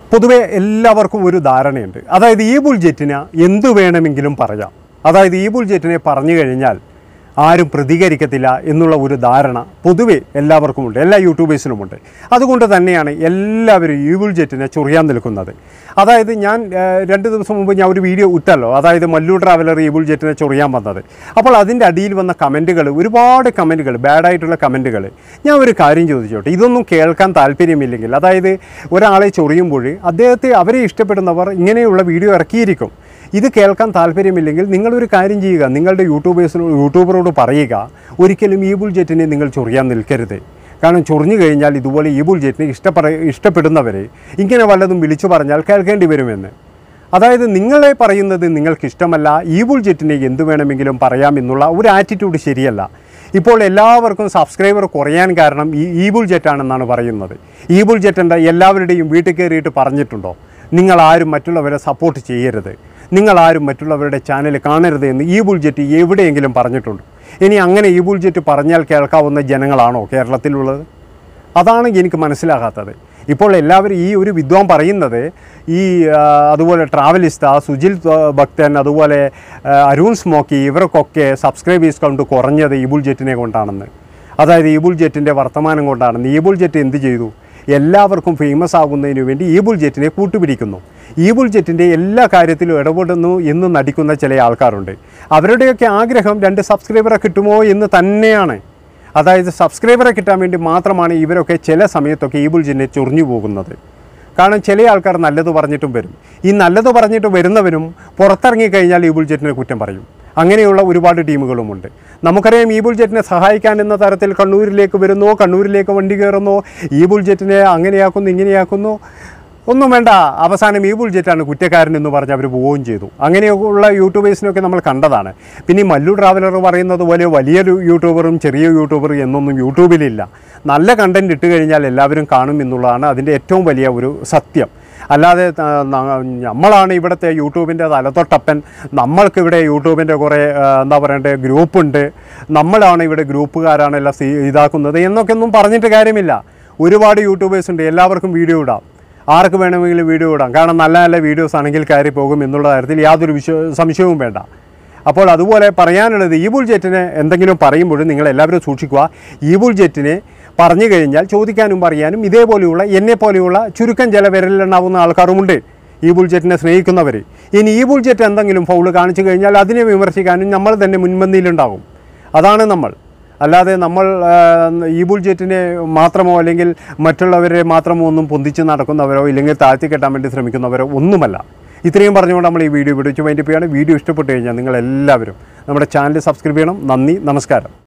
പൊതുവെ എല്ലാവർക്കും ഒരു ധാരണയുണ്ട് അതായത് ഈ ബുൾജെറ്റിന് എന്തു വേണമെങ്കിലും പറയാം അതായത് ഈ ബുൾജെറ്റിനെ പറഞ്ഞു കഴിഞ്ഞാൽ ആരും പ്രതികരിക്കത്തില്ല എന്നുള്ള ഒരു ധാരണ പൊതുവെ എല്ലാവർക്കുമുണ്ട് എല്ലാ യൂട്യൂബേഴ്സിനുമുണ്ട് അതുകൊണ്ട് തന്നെയാണ് എല്ലാവരും ഈ ബുൾജെറ്റിനെ ചൊറിയാൻ നിൽക്കുന്നത് അതായത് ഞാൻ ആ, രണ്ട് ദിവസം മുമ്പ് ഞാൻ ഒരു വീഡിയോ ഇട്ടല്ലോ അതായത് മല്ലു ട്രാവലർ ഈ ബുൾജെറ്റിനെ ചൊറിയാൻ വന്നത് അപ്പോൾ അതിൻ്റെ അടിയിൽ വന്ന കമൻറ്റുകൾ ഒരുപാട് കമൻറ്റുകൾ ബാഡായിട്ടുള്ള കമൻറ്റുകൾ ഞാൻ ഒരു കാര്യം ചോദിച്ചോട്ടെ ഇതൊന്നും കേൾക്കാൻ താല്പര്യമില്ലെങ്കിൽ അതായത് ഒരാളെ ചൊറിയുമ്പോൾ അദ്ദേഹത്തെ അവരെ ഇഷ്ടപ്പെടുന്നവർ ഇങ്ങനെയുള്ള വീഡിയോ ഇറക്കിയിരിക്കും ഇത് കേൾക്കാൻ താല്പര്യമില്ലെങ്കിൽ നിങ്ങളൊരു കാര്യം ചെയ്യുക നിങ്ങളുടെ യൂട്യൂബേഴ്സിനോട് യൂട്യൂബറോട് പറയുക ഒരിക്കലും ഈ ബുൾജെറ്റിനെ നിങ്ങൾ ചൊറിയാൻ നിൽക്കരുത് കാരണം ചൊറിഞ്ഞു കഴിഞ്ഞാൽ ഇതുപോലെ ഈ ബുൾജെറ്റിനെ ഇഷ്ടപ്പെട ഇഷ്ടപ്പെടുന്നവരെ ഇങ്ങനെ വല്ലതും വിളിച്ചു പറഞ്ഞാൽ കേൾക്കേണ്ടി വരുമെന്ന് അതായത് നിങ്ങളെ പറയുന്നത് നിങ്ങൾക്ക് ഇഷ്ടമല്ല ഈ ബുൾജെറ്റിനെ എന്തു വേണമെങ്കിലും പറയാമെന്നുള്ള ഒരു ആറ്റിറ്റ്യൂഡ് ശരിയല്ല ഇപ്പോൾ എല്ലാവർക്കും സബ്സ്ക്രൈബർ കുറയാൻ കാരണം ഈ ഈബുൾ ജെറ്റാണെന്നാണ് പറയുന്നത് ഈബുൾ ജെറ്റ് എന്താ എല്ലാവരുടെയും വീട്ടിൽ കയറിയിട്ട് പറഞ്ഞിട്ടുണ്ടോ നിങ്ങൾ ആരും മറ്റുള്ളവരെ സപ്പോർട്ട് ചെയ്യരുത് നിങ്ങൾ ആരും മറ്റുള്ളവരുടെ ചാനൽ കാണരുത് എന്ന് ഈ ബുൾജെറ്റ് എവിടെയെങ്കിലും പറഞ്ഞിട്ടുണ്ട് ഇനി അങ്ങനെ ഈ ബുൾജെറ്റ് പറഞ്ഞാൽ കേൾക്കാവുന്ന ജനങ്ങളാണോ കേരളത്തിലുള്ളത് അതാണ് എനിക്ക് മനസ്സിലാകാത്തത് ഇപ്പോൾ എല്ലാവരും ഈ ഒരു വിദ്വാൻ പറയുന്നത് ഈ ആ, അതുപോലെ ട്രാവലിസ്റ്റ സുജിൽ ആ, ഭക്തൻ അതുപോലെ ആ, അരുൺ സ്മോക്കി ഇവർക്കൊക്കെ സബ്സ്ക്രൈബേഴ്സ് കൗണ്ട് കുറഞ്ഞത് ഈ ബുൾജെറ്റിനെ കൊണ്ടാണെന്ന് അതായത് ഈ ബുൾജെറ്റിൻ്റെ വർത്തമാനം കൊണ്ടാണെന്ന് ഈ ബുൾജെറ്റ് എന്ത് ചെയ്തു എല്ലാവർക്കും ഫേമസ് ആകുന്നതിന് വേണ്ടി ഈ ബുൾജെറ്റിനെ കൂട്ടുപിടിക്കുന്നു ഈ ബുൾജെറ്റിൻ്റെ എല്ലാ കാര്യത്തിലും ഇടപെടുന്നു എന്ന് നടിക്കുന്ന ചില ആൾക്കാരുണ്ട് അവരുടെയൊക്കെ ആഗ്രഹം രണ്ട് സബ്സ്ക്രൈബറെ കിട്ടുമോ എന്ന് തന്നെയാണ് അതായത് സബ്സ്ക്രൈബറെ കിട്ടാൻ വേണ്ടി മാത്രമാണ് ഇവരൊക്കെ ചില സമയത്തൊക്കെ ഈ ബുൾജെറ്റിനെ ചൊറിഞ്ഞു പോകുന്നത് കാരണം ചില ആൾക്കാർ നല്ലത് പറഞ്ഞിട്ടും വരും ഈ നല്ലത് പറഞ്ഞിട്ട് വരുന്നവരും പുറത്തിറങ്ങി കഴിഞ്ഞാൽ ഈ ബുൾജെറ്റിനെ കുറ്റം പറയും അങ്ങനെയുള്ള ഒരുപാട് ടീമുകളുമുണ്ട് നമുക്കറിയാം ഈ ബുൾജെറ്റിനെ സഹായിക്കാൻ എന്ന തരത്തിൽ കണ്ണൂരിലേക്ക് വരുന്നു കണ്ണൂരിലേക്ക് വണ്ടി കയറുന്നു ഈ ബുൾജെറ്റിനെ അങ്ങനെയാക്കുന്നു ഇങ്ങനെയാക്കുന്നു ഒന്നും വേണ്ട അവസാനം ഈ ബുൾജെറ്റാണ് കുറ്റക്കാരൻ എന്ന് പറഞ്ഞ് അവർ പോവുകയും ചെയ്തു അങ്ങനെയുള്ള യൂട്യൂബേഴ്സിനൊക്കെ നമ്മൾ കണ്ടതാണ് പിന്നെ ഈ മല്ലു ട്രാവലർ പറയുന്നത് പോലെ വലിയ ഒരു യൂട്യൂബറും ചെറിയ യൂട്യൂബറും എന്നൊന്നും യൂട്യൂബിലില്ല നല്ല കണ്ടൻറ് ഇട്ട് കഴിഞ്ഞാൽ എല്ലാവരും കാണും എന്നുള്ളതാണ് അതിൻ്റെ ഏറ്റവും വലിയ ഒരു സത്യം അല്ലാതെ ത- ന- നമ്മളാണ് ഇവിടുത്തെ യൂട്യൂബിൻ്റെ തലതൊട്ടപ്പൻ നമ്മൾക്കിവിടെ യൂട്യൂബിൻ്റെ കുറേ ആ, എന്താ പറയണ്ടേ ഗ്രൂപ്പുണ്ട് നമ്മളാണ് ഇവിടെ ഗ്രൂപ്പുകാരാണ് എല്ലാം സീ ഇതാക്കുന്നത് എന്നൊക്കെ ഒന്നും പറഞ്ഞിട്ട് കാര്യമില്ല ഒരുപാട് യൂട്യൂബേഴ്സ് ഉണ്ട് എല്ലാവർക്കും വീഡിയോ ഇടാം ആർക്ക് വേണമെങ്കിലും വീഡിയോ ഇടാം കാരണം നല്ല നല്ല വീഡിയോസ് ആണെങ്കിൽ കയറി പോകും എന്നുള്ള കാര്യത്തിൽ യാതൊരു വിശ്വ സംശയവും വേണ്ട അപ്പോൾ അതുപോലെ പറയാനുള്ളത് ഈ ബുൾജെറ്റിനെ എന്തെങ്കിലും പറയുമ്പോഴും നിങ്ങൾ എല്ലാവരും സൂക്ഷിക്കുക ഈ ബുൾജെറ്റിനെ പറഞ്ഞു കഴിഞ്ഞാൽ ചോദിക്കാനും പറയാനും ഇതേപോലെയുള്ള എന്നെ പോലെയുള്ള ചുരുക്കം ചില വിരലിലെണ്ണാവുന്ന ആൾക്കാരുമുണ്ട് ഈ ബുൾജെറ്റിനെ സ്നേഹിക്കുന്നവർ ഇനി ഈ ബുൾജെറ്റ് എന്തെങ്കിലും ഫൗള് കാണിച്ചു കഴിഞ്ഞാൽ അതിനെ വിമർശിക്കാനും നമ്മൾ തന്നെ മുൻപന്തിയിലുണ്ടാകും അതാണ് നമ്മൾ അല്ലാതെ നമ്മൾ ആ, ഈ ബുൾജെറ്റിനെ മാത്രമോ അല്ലെങ്കിൽ മറ്റുള്ളവരെ മാത്രമോ ഒന്നും പൊന്തിച്ച് നടക്കുന്നവരോ ഇല്ലെങ്കിൽ താഴ്ത്തി കെട്ടാൻ വേണ്ടി ശ്രമിക്കുന്നവരോ ഒന്നുമല്ല ഇത്രയും പറഞ്ഞുകൊണ്ട് നമ്മൾ ഈ വീഡിയോ വിടിച്ചു വൈൻഡപ്പ് ചെയ്യാണ് വീഡിയോ ഇഷ്ടപ്പെട്ട് കഴിഞ്ഞാൽ നിങ്ങൾ എല്ലാവരും നമ്മുടെ ചാനൽ സബ്സ്ക്രൈബ് ചെയ്യണം നന്ദി നമസ്കാരം